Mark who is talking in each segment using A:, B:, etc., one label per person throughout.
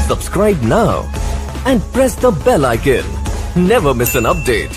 A: Subscribe now and press the bell icon. Never miss an update.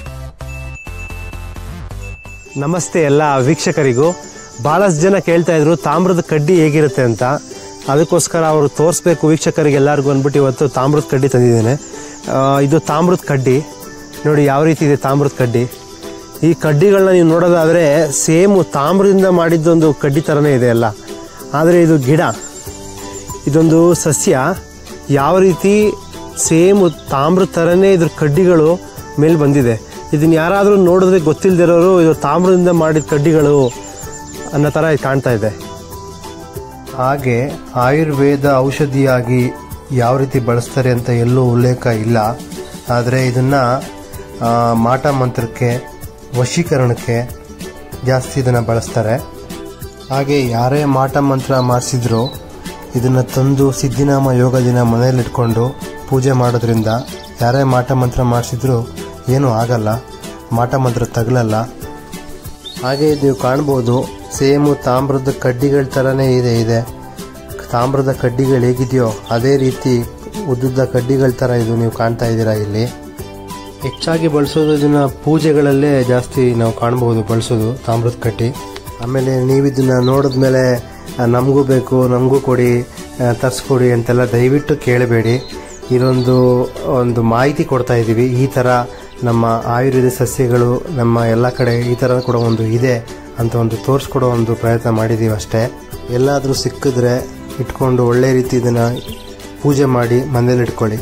B: ನಮಸ್ತೆ ಎಲ್ಲ ವೀಕ್ಷಕರಿಗೂ ಭಾಳಷ್ಟು ಜನ ಕೇಳ್ತಾ ಇದ್ರು ತಾಮ್ರದ ಕಡ್ಡಿ ಹೇಗಿರುತ್ತೆ ಅಂತ ಅದಕ್ಕೋಸ್ಕರ ಅವರು ತೋರಿಸ್ಬೇಕು ವೀಕ್ಷಕರಿಗೆ ಎಲ್ಲರಿಗೂ ಅಂದ್ಬಿಟ್ಟು ಇವತ್ತು ತಾಮ್ರದ ಕಡ್ಡಿ ತಂದಿದ್ದೇನೆ ಆ, ಇದು ತಾಮ್ರದ ಕಡ್ಡಿ ನೋಡಿ ಯಾವ ರೀತಿ ಇದೆ ತಾಮ್ರದ ಕಡ್ಡಿ ಈ ಕಡ್ಡಿಗಳನ್ನ ನೀವು ನೋಡೋದಾದರೆ ಸೇಮು ತಾಮ್ರದಿಂದ ಮಾಡಿದ್ದೊಂದು ಕಡ್ಡಿ ಥರನೇ ಇದೆ ಎಲ್ಲ ಆದರೆ ಇದು ಗಿಡ ಇದೊಂದು ಸಸ್ಯ ಯಾವ ರೀತಿ ಸೇಮ್ ತಾಮ್ರ ಥರನೇ ಇದ್ರ ಕಡ್ಡಿಗಳು ಮೇಲೆ ಬಂದಿದೆ ಇದನ್ನ ಯಾರಾದರೂ ನೋಡಿದ್ರೆ ಗೊತ್ತಿಲ್ಲದಿರೋರು ಇದು ತಾಮ್ರದಿಂದ ಮಾಡಿದ ಕಡ್ಡಿಗಳು ಅನ್ನೋ ಥರ ಇದು ಕಾಣ್ತಾ ಇದೆ ಹಾಗೆ ಆಯುರ್ವೇದ ಔಷಧಿಯಾಗಿ ಯಾವ ರೀತಿ ಬಳಸ್ತಾರೆ ಅಂತ ಎಲ್ಲೂ ಉಲ್ಲೇಖ ಇಲ್ಲ ಆದರೆ ಇದನ್ನು ಮಾಟ ಮಂತ್ರಕ್ಕೆ ವಶೀಕರಣಕ್ಕೆ ಜಾಸ್ತಿ ಇದನ್ನು ಬಳಸ್ತಾರೆ ಹಾಗೆ ಯಾರೇ ಮಾಟ ಮಂತ್ರ ಮಾಡಿಸಿದ್ರು ಇದನ್ನು ತಂದು ಸಿದ್ಧಿನಾಮ ಯೋಗ ದಿನ ಮನೇಲಿ ಇಟ್ಕೊಂಡು ಪೂಜೆ ಮಾಡೋದ್ರಿಂದ ಯಾರೇ ಮಾಟ ಮಂತ್ರ ಮಾಡಿಸಿದ್ರು ಏನೂ ಆಗಲ್ಲ ಮಾಟ ಮಂತ್ರ ತಗಲಲ್ಲ ಹಾಗೆ ನೀವು ಕಾಣ್ಬೋದು ಸೇಮು ತಾಮ್ರದ ಕಡ್ಡಿಗಳ ಥರನೇ ಇದೆ ಇದೆ ತಾಮ್ರದ ಕಡ್ಡಿಗಳು ಹೇಗಿದೆಯೋ ಅದೇ ರೀತಿ ಉದ್ದುದ್ದ ಕಡ್ಡಿಗಳ ಥರ ಇದು ನೀವು ಕಾಣ್ತಾ ಇದ್ದೀರಾ ಇಲ್ಲಿ ಹೆಚ್ಚಾಗಿ ಬಳಸೋದು ಇದನ್ನ ಪೂಜೆಗಳಲ್ಲೇ ಜಾಸ್ತಿ ನಾವು ಕಾಣ್ಬೋದು ಬಳಸೋದು ತಾಮ್ರದ ಕಡ್ಡಿ ಆಮೇಲೆ ನೀವು ಇದನ್ನ ನೋಡಿದ್ಮೇಲೆ ನಮಗೂ ಬೇಕು ನಮಗೂ ಕೊಡಿ ಆ, ತರ್ಸ್ಕೊಡಿ ಅಂತೆಲ್ಲ ದಯವಿಟ್ಟು ಕೇಳಬೇಡಿ ಇದೊಂದು ಒಂದು ಮಾಹಿತಿ ಕೊಡ್ತಾ ಇದ್ದೀವಿ ಈ ಥರ ನಮ್ಮ ಆಯುರ್ವೇದ ಸಸ್ಯಗಳು ನಮ್ಮ ಎಲ್ಲ ಕಡೆ ಈ ಥರ ಕೂಡ ಒಂದು ಇದೆ ಅಂತ ಒಂದು ತೋರಿಸ್ಕೊಡೋ ಒಂದು ಪ್ರಯತ್ನ ಮಾಡಿದ್ದೀವಿ ಅಷ್ಟೇ ಎಲ್ಲಾದರೂ ಸಿಕ್ಕಿದ್ರೆ ಇಟ್ಕೊಂಡು ಒಳ್ಳೆ ರೀತಿ ಇದನ್ನು ಪೂಜೆ ಮಾಡಿ ಮನೇಲಿ ಇಟ್ಕೊಳ್ಳಿ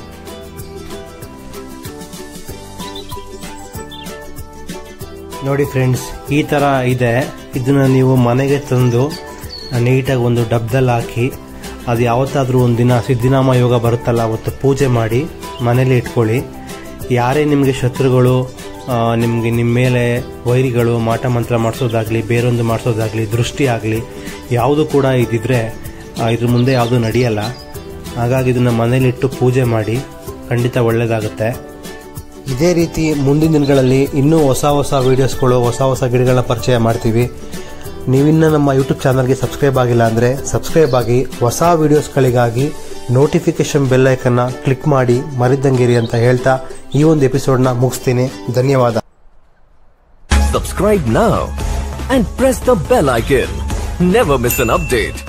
B: ನೋಡಿ ಫ್ರೆಂಡ್ಸ್ ಈ ಥರ ಇದೆ ಇದನ್ನು ನೀವು ಮನೆಗೆ ತಂದು ನೀಟಾಗಿ ಒಂದು ಡಬ್ದಲ್ಲಿ ಹಾಕಿ ಅದು ಯಾವತ್ತಾದರೂ ಒಂದಿನ ಸಿದ್ಧಿನಾಮ ಯೋಗ ಬರುತ್ತಲ್ಲ ಅವತ್ತು ಪೂಜೆ ಮಾಡಿ ಮನೇಲಿ ಇಟ್ಕೊಳ್ಳಿ ಯಾರೇ ನಿಮಗೆ ಶತ್ರುಗಳು ನಿಮಗೆ ನಿಮ್ಮ ಮೇಲೆ ವೈರಿಗಳು ಮಾಟ ಮಂತ್ರ ಮಾಡಿಸೋದಾಗಲಿ ಬೇರೊಂದು ಮಾಡಿಸೋದಾಗಲಿ ದೃಷ್ಟಿ ಆಗಲಿ ಯಾವುದು ಕೂಡ ಇದಿದ್ರೆ ಆ, ಇದ್ರ ಮುಂದೆ ಯಾವುದು ನಡೆಯಲ್ಲ ಹಾಗಾಗಿ ಇದನ್ನು ಮನೇಲಿಟ್ಟು ಪೂಜೆ ಮಾಡಿ ಖಂಡಿತ ಒಳ್ಳೆಯದಾಗುತ್ತೆ ಇದೇ ರೀತಿ ಮುಂದಿನ ದಿನಗಳಲ್ಲಿ ಇನ್ನೂ ಹೊಸ ಹೊಸ ವೀಡಿಯೋಸ್ಗಳು ಹೊಸ ಹೊಸ ಗಿಡಗಳನ್ನ ಪರಿಚಯ ಮಾಡ್ತೀವಿ ನೀವಿನ್ನ ನಮ್ಮ ಯೂಟ್ಯೂಬ್ ಚಾನಲ್ಗೆ ಸಬ್ಸ್ಕ್ರೈಬ್ ಆಗಿಲ್ಲ ಅಂದರೆ ಸಬ್ಸ್ಕ್ರೈಬ್ ಆಗಿ ಹೊಸ ವೀಡಿಯೋಸ್ಗಳಿಗಾಗಿ ನೋಟಿಫಿಕೇಶನ್ ಬೆಲ್ ಐಕನ್ನ ಕ್ಲಿಕ್ ಮಾಡಿ ಮರಿದ್ದಂಗಿರಿ ಅಂತ ಹೇಳ್ತಾ ಈ ಒಂದು ಎಪಿಸೋಡ್ನ ಮುಗಿಸ್ತೀನಿ ಧನ್ಯವಾದ
A: Subscribe now and press the bell icon. Never miss an update.